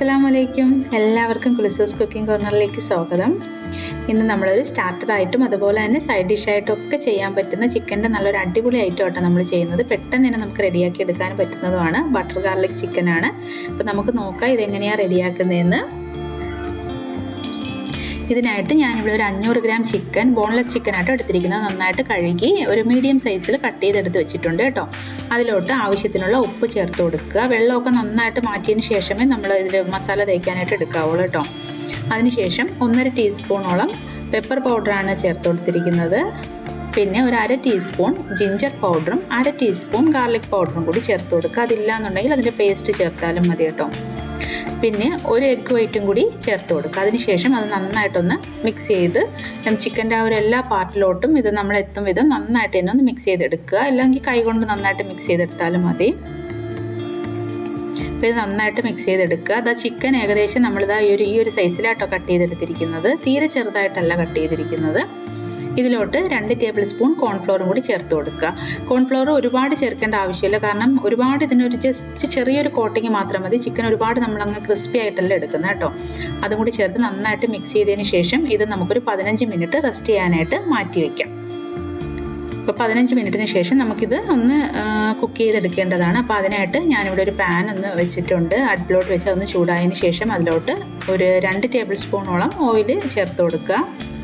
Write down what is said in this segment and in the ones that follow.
അസ്സലാമു അലൈക്കും എല്ലാവർക്കും കുലിസോസ് കുക്കിംഗ് കോർണറിലേക്ക് സ്വാഗതം ഇന്ന് നമ്മളൊരു സ്റ്റാർട്ടറായിട്ടും അതുപോലെ തന്നെ സൈഡ് ഡിഷായിട്ടും ഒക്കെ ചെയ്യാൻ പറ്റുന്ന ചിക്കൻ്റെ നല്ലൊരു അടിപൊളി ഐറ്റം ആയിട്ടാണ് നമ്മൾ ചെയ്യുന്നത് പെട്ടെന്ന് തന്നെ നമുക്ക് റെഡിയാക്കി എടുക്കാൻ പറ്റുന്നതുമാണ് ബട്ടർ ഗാർലിക് ചിക്കനാണ് അപ്പോൾ നമുക്ക് നോക്കാം ഇതെങ്ങനെയാണ് റെഡിയാക്കുന്നതെന്ന് ഇതിനായിട്ട് ഞാനിവിടെ ഒരു അഞ്ഞൂറ് ഗ്രാം ചിക്കൻ ബോൺലെസ് ചിക്കൻ ആയിട്ട് എടുത്തിരിക്കുന്നത് നന്നായിട്ട് കഴുകി ഒരു മീഡിയം സൈസിൽ കട്ട് ചെയ്തെടുത്ത് വെച്ചിട്ടുണ്ട് കേട്ടോ അതിലോട്ട് ആവശ്യത്തിനുള്ള ഉപ്പ് ചേർത്ത് കൊടുക്കുക വെള്ളമൊക്കെ നന്നായിട്ട് മാറ്റിയതിന് ശേഷമേ നമ്മൾ ഇതിൽ മസാല തേക്കാനായിട്ട് എടുക്കാവുള്ളൂ കേട്ടോ അതിനുശേഷം ഒന്നര ടീസ്പൂണോളം പെപ്പർ പൗഡറാണ് ചേർത്ത് കൊടുത്തിരിക്കുന്നത് പിന്നെ ഒരു അര ടീസ്പൂൺ ജിഞ്ചർ പൗഡറും അര ടീസ്പൂൺ ഗാർലിക് പൗഡറും കൂടി ചേർത്ത് കൊടുക്കുക അതില്ലാന്നുണ്ടെങ്കിൽ അതിൻ്റെ പേസ്റ്റ് ചേർത്താലും മതി കേട്ടോ പിന്നെ ഒരു എഗ് വൈറ്റും കൂടി ചേർത്ത് കൊടുക്കുക അതിനുശേഷം അത് നന്നായിട്ടൊന്ന് മിക്സ് ചെയ്ത് ചിക്കൻ്റെ ആ ഒരു എല്ലാ പാർട്ടിലോട്ടും ഇത് നമ്മൾ എത്തും വിധം നന്നായിട്ട് തന്നെ ഒന്ന് മിക്സ് ചെയ്തെടുക്കുക അല്ലെങ്കിൽ കൈകൊണ്ട് നന്നായിട്ട് മിക്സ് ചെയ്തെടുത്താലും മതി അപ്പോൾ ഇത് നന്നായിട്ട് മിക്സ് ചെയ്തെടുക്കുക അതാ ചിക്കൻ ഏകദേശം നമ്മളിതാ ഈ ഒരു ഈ ഒരു സൈസിലാട്ടോ കട്ട് ചെയ്തെടുത്തിരിക്കുന്നത് തീരെ ചെറുതായിട്ടല്ല കട്ട് ചെയ്തിരിക്കുന്നത് ഇതിലോട്ട് രണ്ട് ടേബിൾ സ്പൂൺ കോൺഫ്ലോറും കൂടി ചേർത്ത് കൊടുക്കുക കോൺഫ്ലോർ ഒരുപാട് ചേർക്കേണ്ട ആവശ്യമില്ല കാരണം ഒരുപാട് ഇതിനൊരു ജസ്റ്റ് ചെറിയൊരു കോട്ടിങ് മാത്രം മതി ചിക്കൻ ഒരുപാട് നമ്മളങ്ങ് ക്രിസ്പി ആയിട്ടല്ല എടുക്കുന്നത് കേട്ടോ അതും കൂടി ചേർത്ത് നന്നായിട്ട് മിക്സ് ചെയ്തതിന് ശേഷം ഇത് നമുക്കൊരു പതിനഞ്ച് മിനിറ്റ് റെസ്റ്റ് ചെയ്യാനായിട്ട് മാറ്റി വയ്ക്കാം അപ്പോൾ പതിനഞ്ച് മിനിറ്റിന് ശേഷം നമുക്കിത് ഒന്ന് കുക്ക് ചെയ്തെടുക്കേണ്ടതാണ് അപ്പോൾ അതിനായിട്ട് ഞാനിവിടെ ഒരു പാൻ ഒന്ന് വെച്ചിട്ടുണ്ട് അടുപ്പിലോട്ട് വെച്ച് അതൊന്ന് ചൂടായതിന് ശേഷം അതിലോട്ട് ഒരു രണ്ട് ടേബിൾ സ്പൂണോളം ഓയിൽ ചേർത്ത് കൊടുക്കുക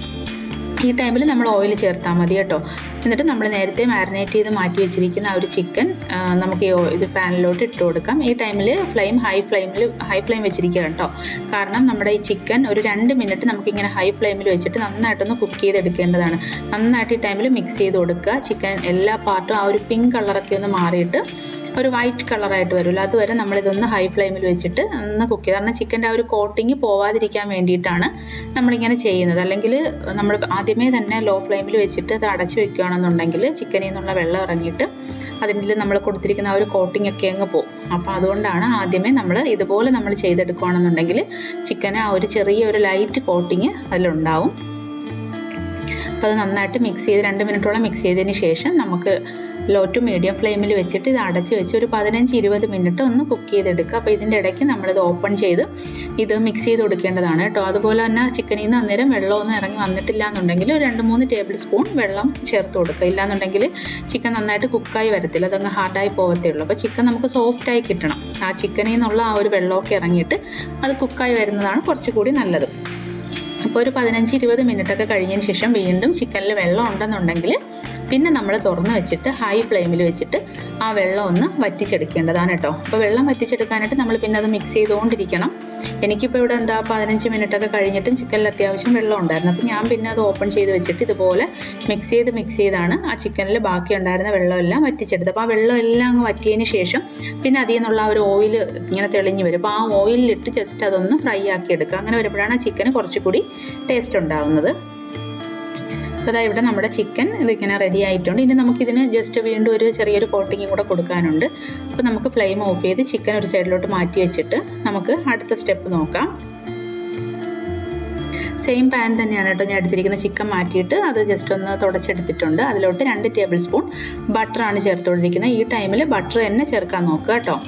ഈ ടൈമിൽ നമ്മൾ ഓയിൽ ചേർത്താൽ മതി കേട്ടോ എന്നിട്ട് നമ്മൾ നേരത്തെ മാരിനേറ്റ് ചെയ്ത് മാറ്റി വെച്ചിരിക്കുന്ന ആ ഒരു ചിക്കൻ നമുക്ക് ഈ ഇത് പാനിലോട്ട് ഇട്ട് കൊടുക്കാം ഈ ടൈമിൽ ഫ്ലെയിം ഹൈ ഫ്ലെയിമിൽ ഹൈ ഫ്ലെയിം വെച്ചിരിക്കുക കേട്ടോ കാരണം നമ്മുടെ ഈ ചിക്കൻ ഒരു രണ്ട് മിനിറ്റ് നമുക്കിങ്ങനെ ഹൈ ഫ്ലെയിമിൽ വെച്ചിട്ട് നന്നായിട്ടൊന്ന് കുക്ക് ചെയ്തെടുക്കേണ്ടതാണ് നന്നായിട്ട് ഈ ടൈമിൽ മിക്സ് ചെയ്ത് കൊടുക്കുക ചിക്കൻ എല്ലാ പാർട്ടും ആ ഒരു പിങ്ക് കളറൊക്കെ ഒന്ന് മാറിയിട്ട് ഒരു വൈറ്റ് കളറായിട്ട് വരുമല്ലോ അതുവരെ നമ്മളിതൊന്ന് ഹൈ ഫ്ലെയിമിൽ വെച്ചിട്ട് ഒന്ന് കുക്ക് ചെയ്യുക കാരണം ചിക്കൻ്റെ ആ ഒരു കോട്ടിങ് പോവാതിരിക്കാൻ വേണ്ടിയിട്ടാണ് നമ്മളിങ്ങനെ ചെയ്യുന്നത് അല്ലെങ്കിൽ നമ്മൾ ആദ്യമേ തന്നെ ലോ ഫ്ലെയിമിൽ വെച്ചിട്ട് അത് അടച്ചു വെക്കുകയാണെന്നുണ്ടെങ്കിൽ ചിക്കനിൽ നിന്നുള്ള വെള്ളം ഇറങ്ങിയിട്ട് അതിൻ്റെ നമ്മൾ കൊടുത്തിരിക്കുന്ന ആ ഒരു കോട്ടിംഗ് ഒക്കെ അങ്ങ് പോകും അപ്പോൾ അതുകൊണ്ടാണ് ആദ്യമേ നമ്മൾ ഇതുപോലെ നമ്മൾ ചെയ്തെടുക്കുകയാണെന്നുണ്ടെങ്കിൽ ചിക്കന് ആ ഒരു ചെറിയ ഒരു ലൈറ്റ് കോട്ടിങ് അതിലുണ്ടാവും അപ്പോൾ അത് നന്നായിട്ട് മിക്സ് ചെയ്ത് രണ്ട് മിനിറ്റോളം മിക്സ് ചെയ്തതിന് ശേഷം നമുക്ക് ലോ ടു മീഡിയം ഫ്ലെയിമിൽ വെച്ചിട്ട് ഇത് അടച്ച് വെച്ച് ഒരു പതിനഞ്ച് ഇരുപത് മിനിറ്റ് ഒന്ന് കുക്ക് ചെയ്തെടുക്കുക അപ്പോൾ ഇതിൻ്റെ ഇടയ്ക്ക് നമ്മളിത് ഓപ്പൺ ചെയ്ത് ഇത് മിക്സ് ചെയ്ത് കൊടുക്കേണ്ടതാണ് കേട്ടോ അതുപോലെ തന്നെ ചിക്കനിൽ നിന്ന് അന്നേരം വെള്ളമൊന്നും ഇറങ്ങി വന്നിട്ടില്ല എന്നുണ്ടെങ്കിൽ രണ്ട് മൂന്ന് ടേബിൾ സ്പൂൺ വെള്ളം ചേർത്ത് കൊടുക്കുക ഇല്ലാന്നുണ്ടെങ്കിൽ ചിക്കൻ നന്നായിട്ട് കുക്കായി വരത്തില്ല അതങ്ങ് ഹാർഡായി പോകത്തേ ഉള്ളൂ അപ്പോൾ ചിക്കൻ നമുക്ക് സോഫ്റ്റായി കിട്ടണം ആ ചിക്കനിൽ നിന്നുള്ള ആ ഒരു വെള്ളമൊക്കെ ഇറങ്ങിയിട്ട് അത് കുക്കായി വരുന്നതാണ് കുറച്ചുകൂടി നല്ലത് അപ്പോൾ ഒരു പതിനഞ്ച് ഇരുപത് മിനിറ്റ് ഒക്കെ കഴിഞ്ഞതിന് ശേഷം വീണ്ടും ചിക്കനിൽ വെള്ളം ഉണ്ടെന്നുണ്ടെങ്കിൽ പിന്നെ നമ്മൾ തുറന്ന് വെച്ചിട്ട് ഹൈ ഫ്ലെയിമിൽ വെച്ചിട്ട് ആ വെള്ളം ഒന്ന് വറ്റിച്ചെടുക്കേണ്ടതാണ് കേട്ടോ അപ്പോൾ വെള്ളം വറ്റിച്ചെടുക്കാനായിട്ട് നമ്മൾ പിന്നെ അത് മിക്സ് ചെയ്തുകൊണ്ടിരിക്കണം എനിക്കിപ്പോൾ ഇവിടെ എന്താ പതിനഞ്ച് മിനിറ്റ് ഒക്കെ കഴിഞ്ഞിട്ടും ചിക്കനിൽ അത്യാവശ്യം വെള്ളം ഉണ്ടായിരുന്നു അപ്പോൾ ഞാൻ പിന്നെ അത് ഓപ്പൺ ചെയ്ത് വെച്ചിട്ട് ഇതുപോലെ മിക്സ് ചെയ്ത് മിക്സ് ചെയ്താണ് ആ ചിക്കനിൽ ബാക്കി ഉണ്ടായിരുന്ന വെള്ളമെല്ലാം വറ്റിച്ചെടുത്തത് അപ്പോൾ ആ വെള്ളം എല്ലാം അങ്ങ് വറ്റിയതിന് ശേഷം പിന്നെ അതിൽ നിന്നുള്ള ആ ഒരു ഓയിൽ ഇങ്ങനെ തെളിഞ്ഞ് വരും അപ്പോൾ ആ ഓയിലിലിട്ട് ജസ്റ്റ് അതൊന്ന് ഫ്രൈ ആക്കി എടുക്കുക അങ്ങനെ വരുമ്പോഴാണ് ആ ചിക്കന് കുറച്ചുകൂടി ടേസ്റ്റ് ഉണ്ടാകുന്നത് അപ്പോൾ അതാ ഇവിടെ നമ്മുടെ ചിക്കൻ ഇതിങ്ങനെ റെഡി ആയിട്ടുണ്ട് ഇനി നമുക്കിതിന് ജസ്റ്റ് വീണ്ടും ഒരു ചെറിയൊരു കോട്ടിങ് കൂടെ കൊടുക്കാനുണ്ട് അപ്പോൾ നമുക്ക് ഫ്ലെയിം ഓഫ് ചെയ്ത് ചിക്കൻ ഒരു സൈഡിലോട്ട് മാറ്റി വെച്ചിട്ട് നമുക്ക് അടുത്ത സ്റ്റെപ്പ് നോക്കാം സെയിം പാൻ തന്നെയാണ് കേട്ടോ ഞാൻ എടുത്തിരിക്കുന്ന ചിക്കൻ മാറ്റിയിട്ട് അത് ജസ്റ്റ് ഒന്ന് തുടച്ചെടുത്തിട്ടുണ്ട് അതിലോട്ട് രണ്ട് ടേബിൾ സ്പൂൺ ബട്ടറാണ് ചേർത്തുകൊണ്ടിരിക്കുന്നത് ഈ ടൈമിൽ ബട്ടർ തന്നെ ചേർക്കാൻ നോക്കുക കേട്ടോ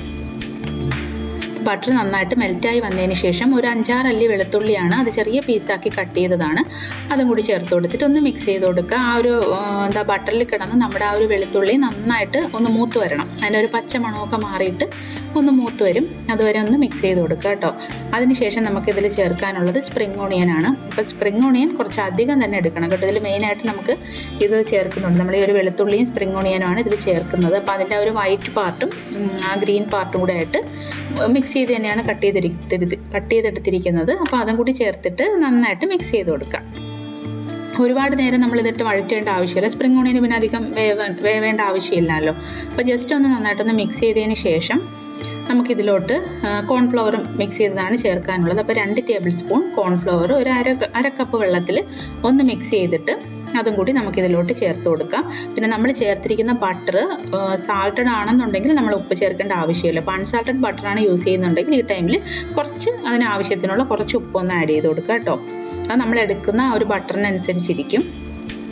ബട്ടർ നന്നായിട്ട് മെൽറ്റായി വന്നതിന് ശേഷം ഒരു അഞ്ചാറ് അല്ലി വെളുത്തുള്ളിയാണ് അത് ചെറിയ പീസാക്കി കട്ട് ചെയ്തതാണ് അതും കൂടി ചേർത്ത് കൊടുത്തിട്ട് ഒന്ന് മിക്സ് ചെയ്ത് കൊടുക്കുക ആ ഒരു എന്താ ബട്ടറിൽ കിടന്ന് നമ്മുടെ ആ ഒരു വെളുത്തുള്ളി നന്നായിട്ട് ഒന്ന് മൂത്ത് വരണം അതിൻ്റെ ഒരു പച്ച മണമൊക്കെ മാറിയിട്ട് ഒന്ന് മൂത്ത് വരും അതുവരെ ഒന്ന് മിക്സ് ചെയ്ത് കൊടുക്കുക കേട്ടോ അതിനുശേഷം നമുക്ക് ഇതിൽ ചേർക്കാനുള്ളത് സ്പ്രിംഗ് ഓണിയൻ ആണ് അപ്പോൾ സ്പ്രിംഗ് ഓണിയൻ കുറച്ച് അധികം തന്നെ എടുക്കണം കേട്ടോ ഇതിൽ മെയിനായിട്ട് നമുക്ക് ഇത് ചേർക്കുന്നുണ്ട് നമ്മൾ ഈ ഒരു വെളുത്തുള്ളിയും സ്പ്രിംഗ് ഓണിയനുമാണ് ഇതിൽ ചേർക്കുന്നത് അപ്പോൾ അതിൻ്റെ ആ ഒരു വൈറ്റ് പാർട്ടും ആ ഗ്രീൻ പാർട്ടും കൂടെ ആയിട്ട് മിക്സ് ചെയ്ത് തന്നെയാണ് കട്ട് ചെയ്തെടുത്തി കട്ട് ചെയ്തെടുത്തിരിക്കുന്നത് അപ്പോൾ അതും കൂടി ചേർത്തിട്ട് നന്നായിട്ട് മിക്സ് ചെയ്ത് കൊടുക്കാം ഒരുപാട് നേരം നമ്മൾ ഇതിട്ട് വഴറ്റേണ്ട ആവശ്യമില്ല സ്പ്രിംഗ് ഓണിയന് പിന്നെ അധികം വേവ വേവേണ്ട ആവശ്യമില്ലല്ലോ അപ്പോൾ ജസ്റ്റ് ഒന്ന് നന്നായിട്ടൊന്ന് മിക്സ് ചെയ്തതിന് ശേഷം നമുക്കിതിലോട്ട് കോൺഫ്ലവർ മിക്സ് ചെയ്തതാണ് ചേർക്കാനുള്ളത് അപ്പോൾ രണ്ട് ടേബിൾ സ്പൂൺ കോൺഫ്ലവർ ഒരു അര അര കപ്പ് വെള്ളത്തിൽ ഒന്ന് മിക്സ് ചെയ്തിട്ട് അതും കൂടി നമുക്കിതിലോട്ട് ചേർത്ത് കൊടുക്കാം പിന്നെ നമ്മൾ ചേർത്തിരിക്കുന്ന ബട്ടർ സാൾട്ടഡ് ആണെന്നുണ്ടെങ്കിൽ നമ്മൾ ഉപ്പ് ചേർക്കേണ്ട ആവശ്യമില്ല അപ്പോൾ അൺസാൾട്ടഡ് ബട്ടറാണ് യൂസ് ചെയ്യുന്നുണ്ടെങ്കിൽ ഈ ടൈമിൽ കുറച്ച് അതിന് ആവശ്യത്തിനുള്ള കുറച്ച് ഉപ്പൊന്ന് ആഡ് ചെയ്ത് കൊടുക്കുക കേട്ടോ അത് നമ്മൾ എടുക്കുന്ന ആ ഒരു ബട്ടറിനനുസരിച്ചിരിക്കും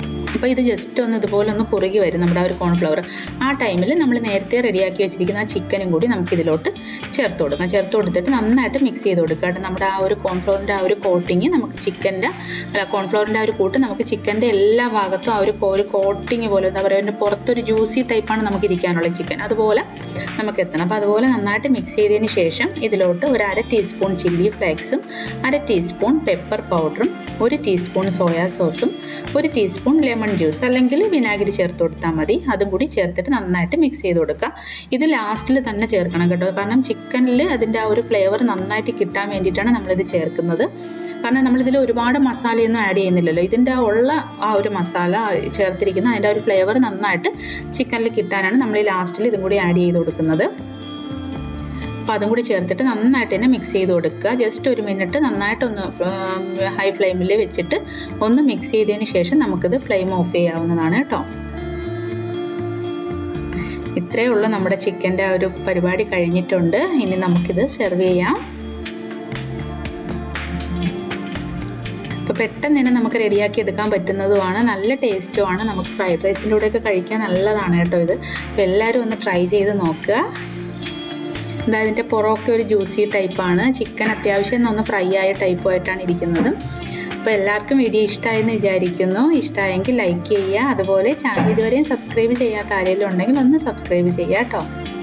അപ്പോൾ ഇത് ജസ്റ്റ് ഒന്ന് ഇതുപോലെ ഒന്ന് കുറുകി വരും നമ്മുടെ ആ ഒരു കോൺഫ്ലവർ ആ ടൈമിൽ നമ്മൾ നേരത്തെ റെഡിയാക്കി വെച്ചിരിക്കുന്ന ആ ചിക്കനും കൂടി നമുക്ക് ഇതിലോട്ട് ചേർത്ത് കൊടുക്കാം ചേർത്ത് കൊടുത്തിട്ട് നന്നായിട്ട് മിക്സ് ചെയ്ത് കൊടുക്കുക കേട്ടോ നമ്മുടെ ആ ഒരു കോൺഫ്ലവറിൻ്റെ ആ ഒരു കോട്ടിങ് നമുക്ക് ചിക്കൻ്റെ അല്ല കോൺഫ്ലവറിൻ്റെ ആ ഒരു കൂട്ട് നമുക്ക് ചിക്കൻ്റെ എല്ലാ ഭാഗത്തും ആ ഒരു കോ- ഒരു കോട്ടിങ് പോലെ എന്താ പറയുക അതിൻ്റെ പുറത്തൊരു ജ്യൂസി ടൈപ്പാണ് നമുക്ക് ഇരിക്കാനുള്ളത് ചിക്കൻ അതുപോലെ നമുക്ക് എത്തണം അപ്പോൾ അതുപോലെ നന്നായിട്ട് മിക്സ് ചെയ്തതിന് ശേഷം ഇതിലോട്ട് ഒരു അര ടീസ്പൂൺ ചില്ലി ഫ്ലേക്സും അര ടീസ്പൂൺ പെപ്പർ പൗഡറും ഒരു ടീസ്പൂൺ സോയാ സോസും ഒരു ടീസ്പൂൺ ലെമൺ ജ്യൂസ് അല്ലെങ്കിൽ വിനാഗിരി ചേർത്ത് കൊടുത്താൽ മതി അതും കൂടി ചേർത്തിട്ട് നന്നായിട്ട് മിക്സ് ചെയ്ത് കൊടുക്കുക ഇത് ലാസ്റ്റിൽ തന്നെ ചേർക്കണം കേട്ടോ കാരണം ചിക്കനിൽ അതിൻ്റെ ആ ഒരു ഫ്ലേവർ നന്നായിട്ട് കിട്ടാൻ വേണ്ടിയിട്ടാണ് നമ്മളിത് ചേർക്കുന്നത് കാരണം നമ്മളിതിൽ ഒരുപാട് മസാലയൊന്നും ആഡ് ചെയ്യുന്നില്ലല്ലോ ഇതിൻ്റെ ആ ഉള്ള ആ ഒരു മസാല ചേർത്തിരിക്കുന്ന അതിൻ്റെ ആ ഒരു ഫ്ലേവർ നന്നായിട്ട് ചിക്കനിൽ കിട്ടാനാണ് നമ്മൾ ഈ ലാസ്റ്റിൽ ഇതും കൂടി ആഡ് ചെയ്ത് കൊടുക്കുന്നത് അപ്പോൾ അതും കൂടി ചേർത്തിട്ട് നന്നായിട്ട് തന്നെ മിക്സ് ചെയ്ത് കൊടുക്കുക ജസ്റ്റ് ഒരു മിനിറ്റ് നന്നായിട്ടൊന്ന് ഹൈ ഫ്ലെയിമിൽ വെച്ചിട്ട് ഒന്ന് മിക്സ് ചെയ്തതിന് ശേഷം നമുക്കിത് ഫ്ലെയിം ഓഫ് ചെയ്യാവുന്നതാണ് കേട്ടോ ഇത്രയേ ഉള്ളൂ നമ്മുടെ ചിക്കൻ്റെ ആ ഒരു പരിപാടി കഴിഞ്ഞിട്ടുണ്ട് ഇനി നമുക്കിത് സെർവ് ചെയ്യാം അപ്പോൾ പെട്ടെന്ന് തന്നെ നമുക്ക് റെഡിയാക്കി എടുക്കാൻ പറ്റുന്നതുമാണ് നല്ല ടേസ്റ്റുമാണ് നമുക്ക് ഫ്രൈഡ് റൈസിൻ്റെ കൂടെയൊക്കെ കഴിക്കാൻ നല്ലതാണ് കേട്ടോ ഇത് അപ്പോൾ എല്ലാവരും ഒന്ന് ട്രൈ ചെയ്ത് നോക്കുക എന്താ ഇതിൻ്റെ പുറമൊക്കെ ഒരു ജ്യൂസി ടൈപ്പാണ് ചിക്കൻ അത്യാവശ്യം ഒന്ന് ഫ്രൈ ആയ ടൈപ്പുമായിട്ടാണ് ഇരിക്കുന്നത് അപ്പോൾ എല്ലാവർക്കും വീഡിയോ ഇഷ്ടമായെന്ന് വിചാരിക്കുന്നു ഇഷ്ടമായെങ്കിൽ ലൈക്ക് ചെയ്യുക അതുപോലെ ചാനൽ ഇതുവരെയും സബ്സ്ക്രൈബ് ചെയ്യാത്ത ആരെങ്കിലും ഉണ്ടെങ്കിൽ ഒന്ന് സബ്സ്ക്രൈബ് ചെയ്യുക കേട്ടോ